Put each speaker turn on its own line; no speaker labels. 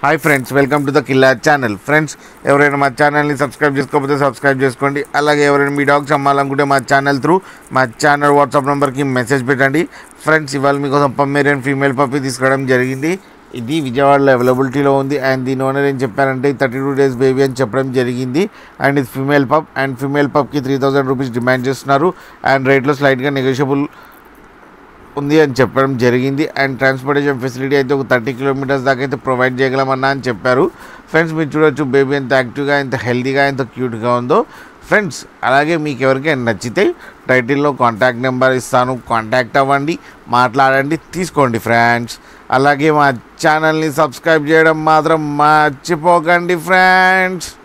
hi friends welcome to the Killa channel friends ఎవరైనా మా ఛానల్ని సబ్స్క్రైబ్ చేసుకోకపోతే సబ్స్క్రైబ్ చేసుకోండి అలాగే ఎవరైనా మీ డాగ్స్ అమ్మాలనుకుంటే మా ఛానల్ త్రూ మా ఛానల్ వాట్సాప్ నెంబర్కి మెసేజ్ పెట్టండి ఫ్రెండ్స్ ఇవాళ మీకోసం పమ్మేరియన్ ఫీమేల్ పప్పి తీసుకురావడం జరిగింది ఇది విజయవాడలో అవైలబిలిటీలో ఉంది అండ్ దీని ఓనర్ ఏం చెప్పారంటే థర్టీ టూ డేస్ బేబీ అని చెప్పడం జరిగింది అండ్ ఇది ఫీమేల్ పప్ అండ్ ఫీమేల్ పప్కి త్రీ థౌజండ్ రూపీస్ డిమాండ్ చేస్తున్నారు అండ్ రేట్లో స్లైట్గా నెగోషియబుల్ ఉంది అని చెప్పడం జరిగింది అండ్ ట్రాన్స్పోర్టేషన్ ఫెసిలిటీ అయితే ఒక థర్టీ కిలోమీటర్స్ దాకా అయితే ప్రొవైడ్ చేయగలమన్నా అని చెప్పారు ఫ్రెండ్స్ మీరు చూడొచ్చు బేబీ ఎంత యాక్టివ్గా ఎంత హెల్తీగా ఎంత క్యూట్గా ఉందో ఫ్రెండ్స్ అలాగే మీకు ఎవరికైనా నచ్చితే టైటిల్లో కాంటాక్ట్ నెంబర్ ఇస్తాను కాంటాక్ట్ అవ్వండి మాట్లాడండి తీసుకోండి ఫ్రెండ్స్ అలాగే మా ఛానల్ని సబ్స్క్రైబ్ చేయడం మాత్రం మర్చిపోకండి ఫ్రెండ్స్